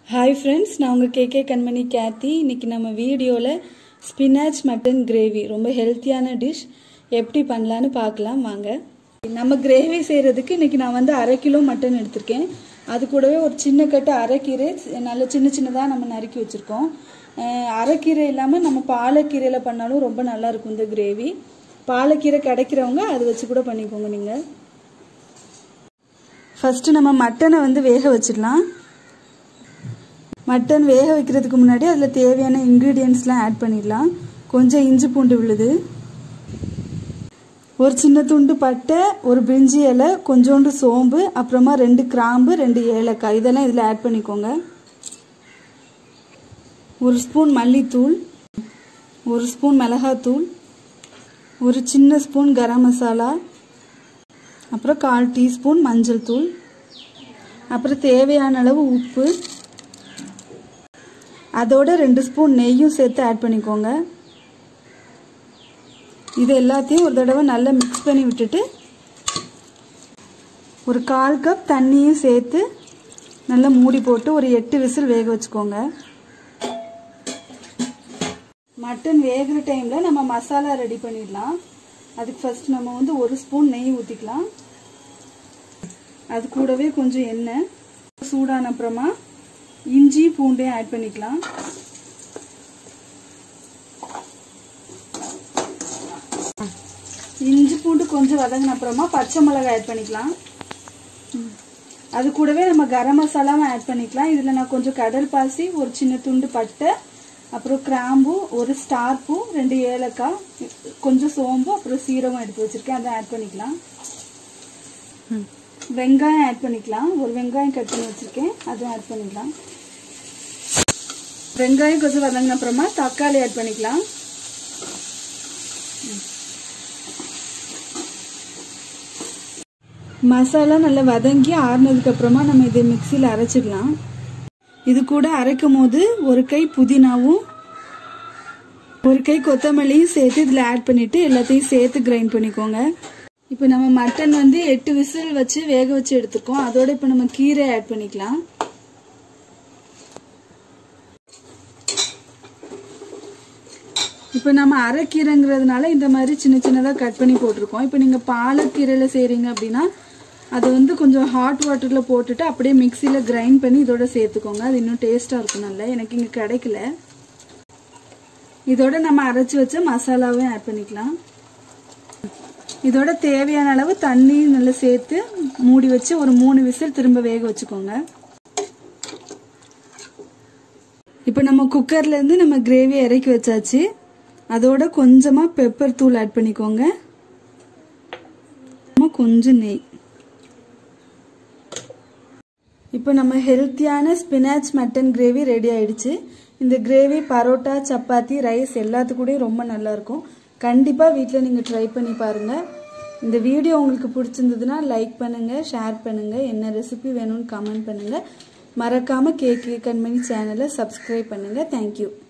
hi friends நான் உங்கள் KK கண்மணி கேத்தி இன்னைக்கு நம்ம வீடியோவில் ஸ்பினாச் மட்டன் கிரேவி ரொம்ப ஹெல்த்தியான டிஷ் எப்படி பண்ணலான்னு பார்க்கலாம் வாங்க நம்ம கிரேவி செய்கிறதுக்கு இன்னைக்கு நான் வந்து அரை கிலோ மட்டன் எடுத்திருக்கேன் அது கூடவே ஒரு சின்ன கட்டு அரைக்கீரை நல்ல சின்ன சின்னதாக நம்ம நறுக்கி வச்சுருக்கோம் அரைக்கீரை இல்லாமல் நம்ம பாலக்கீரையில் பண்ணாலும் ரொம்ப நல்லா இருக்கும் இந்த கிரேவி பாலக்கீரை கிடைக்கிறவங்க அதை வச்சு கூட பண்ணிக்கோங்க நீங்கள் ஃபஸ்ட்டு நம்ம மட்டனை வந்து வேக வச்சிடலாம் மட்டன் வேக வைக்கிறதுக்கு முன்னாடி அதில் தேவையான இன்க்ரீடியன்ஸ்லாம் ஆட் பண்ணிடலாம் கொஞ்சம் இஞ்சி பூண்டு விழுது ஒரு சின்ன துண்டு பட்டை ஒரு பிரிஞ்சி இலை கொஞ்சோண்டு சோம்பு அப்புறமா ரெண்டு கிராம்பு ரெண்டு ஏலக்காய் இதெல்லாம் இதில் ஆட் பண்ணிக்கோங்க ஒரு ஸ்பூன் மல்லித்தூள் ஒரு ஸ்பூன் மிளகாத்தூள் ஒரு சின்ன ஸ்பூன் கரம் மசாலா அப்புறம் கால் டீஸ்பூன் மஞ்சள் தூள் அப்புறம் தேவையான அளவு உப்பு அதோட ரெண்டு ஸ்பூன் நெய்யும் சேர்த்து ஆட் பண்ணிக்கோங்க இது எல்லாத்தையும் ஒரு தடவை நல்லா மிக்ஸ் பண்ணி விட்டுட்டு ஒரு கால் கப் தண்ணியும் சேர்த்து நல்லா மூடி போட்டு ஒரு எட்டு விசில் வேக வச்சுக்கோங்க மட்டன் வேகிற டைமில் நம்ம மசாலா ரெடி பண்ணிடலாம் அதுக்கு ஃபர்ஸ்ட் நம்ம வந்து ஒரு ஸ்பூன் நெய் ஊற்றிக்கலாம் அது கூடவே கொஞ்சம் எண்ணெய் சூடான அப்புறமா இஞ்சி பூண்டையும் ஆட் பண்ணிக்கலாம் இஞ்சி பூண்டு கொஞ்சம் வதங்கின அப்புறமா பச்சை மிளகாய் ஆட் பண்ணிக்கலாம் அது கூடவே நம்ம கரம் மசாலாவும் ஆட் பண்ணிக்கலாம் இதில் நான் கொஞ்சம் கடல் பாசி ஒரு சின்ன துண்டு பட்டை அப்புறம் கிராம்பு ஒரு ஸ்டார் பூ ரெண்டு ஏலக்காய் கொஞ்சம் சோம்பு அப்புறம் சீரகம் எடுத்து வச்சிருக்கேன் அதை ஆட் பண்ணிக்கலாம் வெங்காயம் ஆட் பண்ணிக்கலாம் ஒரு வெங்காயம் கட் பண்ணி வச்சிருக்கேன் அதுவும் ஆட் பண்ணிக்கலாம் வெங்காயம் கொஞ்சம் வதங்கின அப்புறமா தக்காளி ஆட் பண்ணிக்கலாம் மசாலா நல்லா வதங்கி ஆறுனதுக்கு அப்புறமா நம்ம இதை மிக்சியில் அரைச்சிடலாம் இது கூட அரைக்கும் போது ஒரு கை புதினாவும் ஒரு கை கொத்தமல்லியும் சேர்த்து இதில் ஆட் பண்ணிட்டு எல்லாத்தையும் சேர்த்து கிரைண்ட் பண்ணிக்கோங்க இப்போ நம்ம மட்டன் வந்து எட்டு விசில் வச்சு வேக வச்சு எடுத்துருக்கோம் அதோட இப்போ நம்ம கீரை ஆட் பண்ணிக்கலாம் இப்போ நம்ம அரைக்கீரைங்கிறதுனால இந்த மாதிரி சின்ன சின்னதாக கட் பண்ணி போட்டிருக்கோம் இப்போ நீங்கள் பாலக்கீரையில் செய்கிறீங்க அப்படின்னா அதை வந்து கொஞ்சம் ஹாட் வாட்டரில் போட்டுட்டு அப்படியே மிக்சியில் கிரைண்ட் பண்ணி இதோட சேர்த்துக்கோங்க அது இன்னும் டேஸ்ட்டாக இருக்கும் நல்லா எனக்கு இங்கே கிடைக்கல இதோட நம்ம அரைச்சி வச்ச மசாலாவையும் ஆட் பண்ணிக்கலாம் இதோட தேவையான அளவு தண்ணி நல்லா சேர்த்து மூடி வச்சு ஒரு மூணு விசில் திரும்ப வேக வச்சுக்கோங்க இப்போ நம்ம குக்கர்லேருந்து நம்ம கிரேவி இறக்கி வச்சாச்சு அதோட கொஞ்சமாக பெப்பர் தூள் ஆட் பண்ணிக்கோங்க கொஞ்சம் நெய் இப்போ நம்ம ஹெல்த்தியான ஸ்பினாச் மட்டன் கிரேவி ரெடி ஆயிடுச்சு இந்த கிரேவி பரோட்டா சப்பாத்தி ரைஸ் எல்லாத்துக்கூடயும் ரொம்ப நல்லாயிருக்கும் கண்டிப்பாக வீட்டில் நீங்கள் ட்ரை பண்ணி பாருங்கள் இந்த வீடியோ உங்களுக்கு பிடிச்சிருந்ததுன்னா லைக் பண்ணுங்கள் ஷேர் பண்ணுங்கள் என்ன ரெசிபி வேணும்னு கமெண்ட் பண்ணுங்கள் மறக்காமல் கேக் கண்மணி சேனலை சப்ஸ்கிரைப் பண்ணுங்கள் தேங்க்யூ